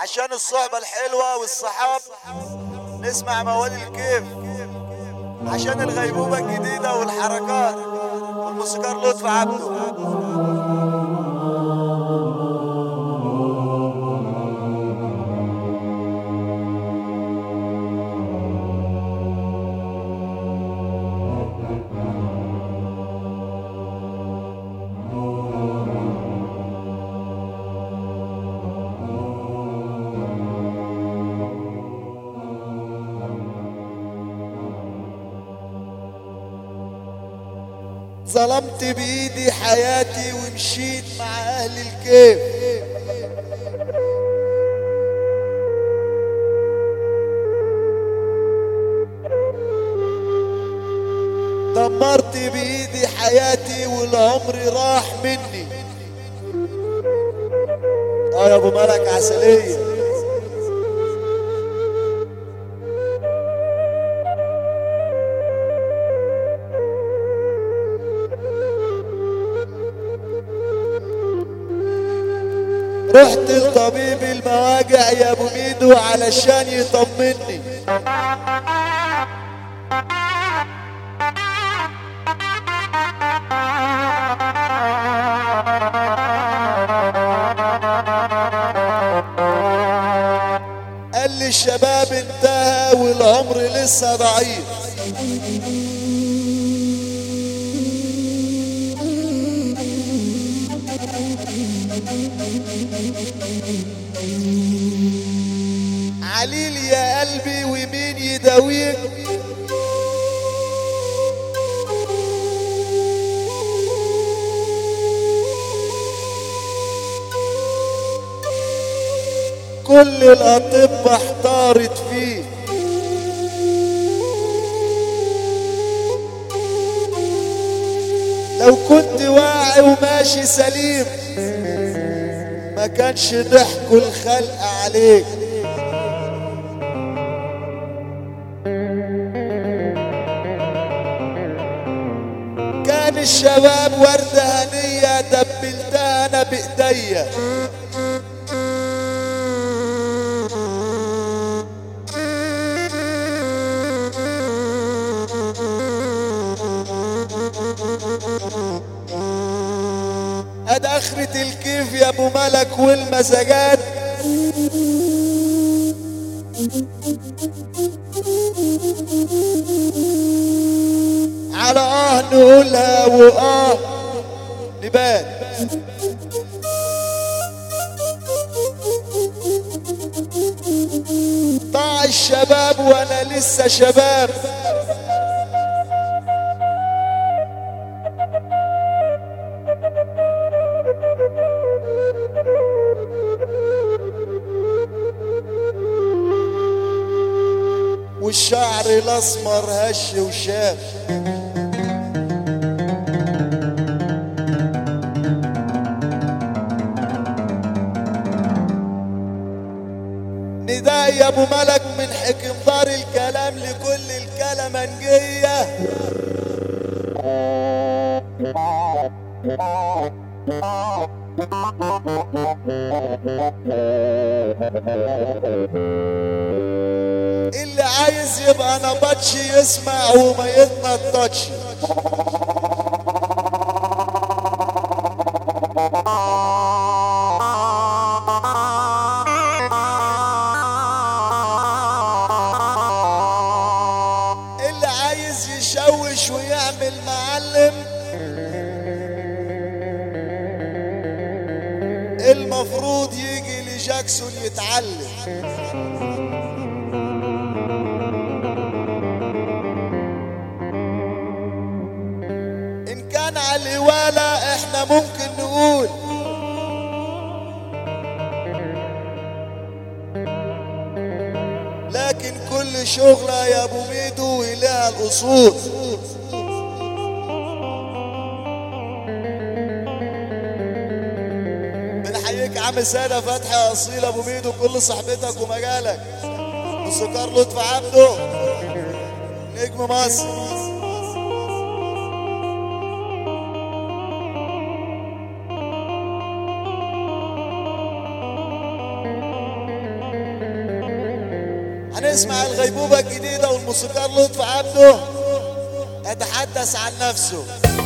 عشان الصحبة الحلوة والصحاب نسمع موال الكيف عشان الغيبوبة الجديدة والحركات والموسيقار لطفي عبده ظلمت بإيدي حياتي ومشيت مع أهل الكيف دمرت بإيدي حياتي والعمر راح مني اه يا ابو ملك عسليه رحت لطبيب المواجع يا ابو ميدو علشان يطمني قال لي الشباب انتهى والعمر لسه ضعيف عليل يا قلبي ومين يداويك كل الأطباء احتارت فيه لو كنت واعي وماشي سليم ما كانش ضحكوا الخلق عليك كان الشباب وردة هنية دبلتها أنا بإيديا اد اخرة الكيف يا ابو ملك والمزاجات على اه نقولها واه نبات ضاع الشباب وانا لسه شباب والشعر الاسمر هش وشاف نداء يا ابو ملك من حكم دار الكلام لكل الكلمنجيه اللي عايز يبقى نبطش يسمع وما يتنططش اللي عايز يشوش ويعمل معلم المفروض يجي لجاكسون يتعلم إن كان على الإوالة إحنا ممكن نقول لكن كل شغلة يا أبو ميدو إليها الأصول بنحييك عم سادة فتحي أصيل أبو ميدو كل صحبتك ومجالك موسيقار لطفي عبده نجم مصر هنسمع الغيبوبة الجديدة والموسيقار لطفي عبده يتحدث عن نفسه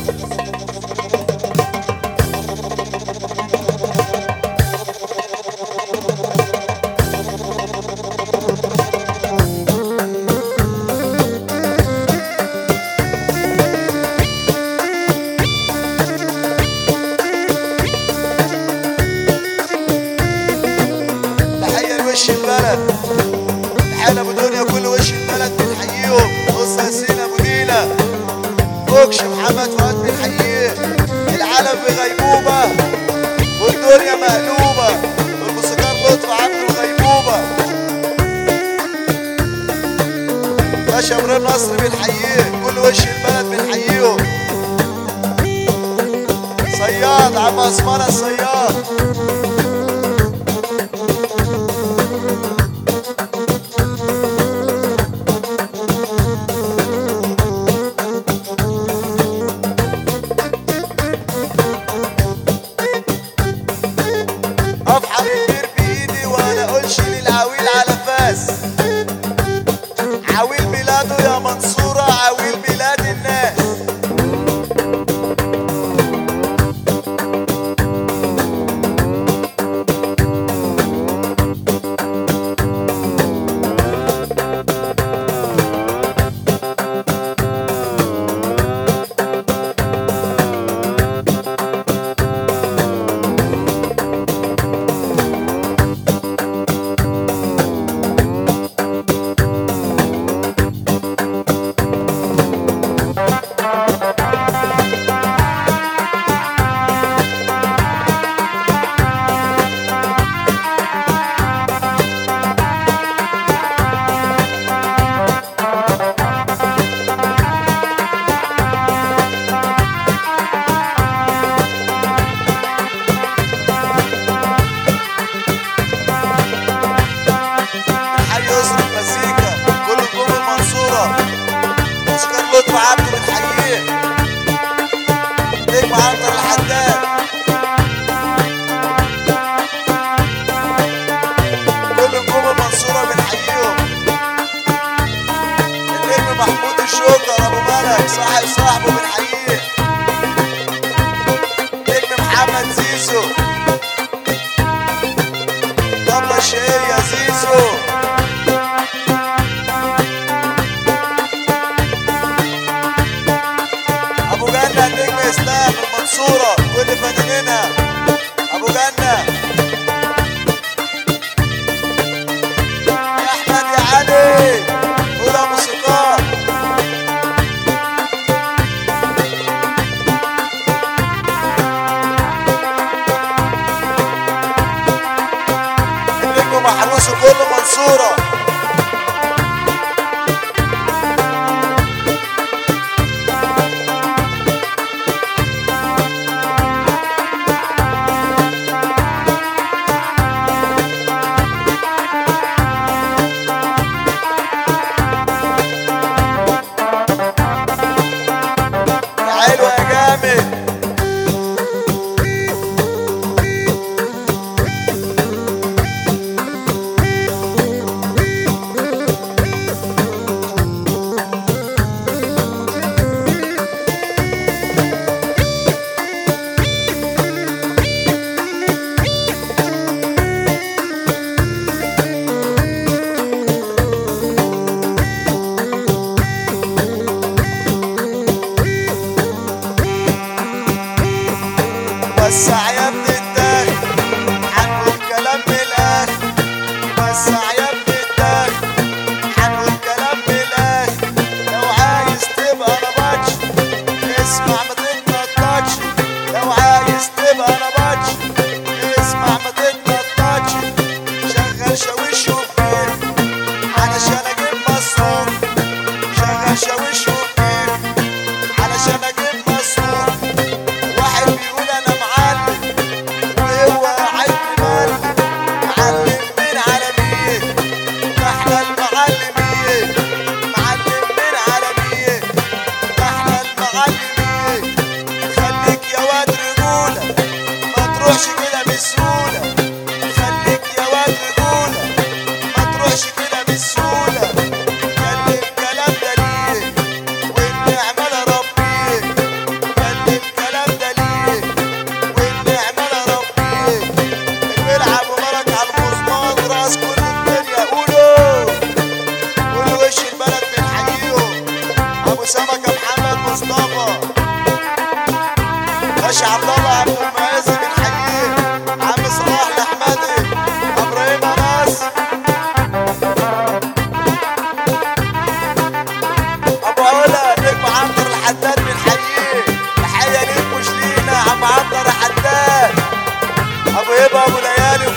تحية لوش البلد تحية ابو دنيا كل وش البلد بنحييهم بص ياسين ابو دينا فوكش محمد فؤاد بنحييه العالم في غيبوبة والدنيا مقلوبة والموسيقار لطفي عبده غيبوبة باشا ابراهيم نصر بنحييه كل وش البلد بنحييهم صياد عم اسمرة الصياد افحر البير بايدي وانا اقولش للعويل على فاس عويل بلاده يا منصورة عويل بلاد الناس حي يسر المزيكا كل نجوم المنصورة موسيقار لطفي عبده بنحييه نجم عنتر الحداد كل نجوم المنصورة بنحييهم النجم محمود الشوكر ابو ملك صاحب صاحبه بنحييه نجم محمد زيزو طبلة الشهير يا زيزو ابو جنة النجم اسلام المنصورة كل فنانينها ابو جنة يا احمد يا علي اولى موسيقار النجم محروس كل منصورة يا حلو يا جامد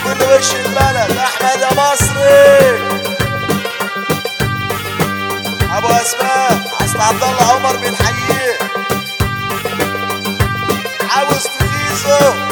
كل وش البلد احمد يا مصري ابو اسماء حسن عبد الله عمر بنحييه عاوز تغيظه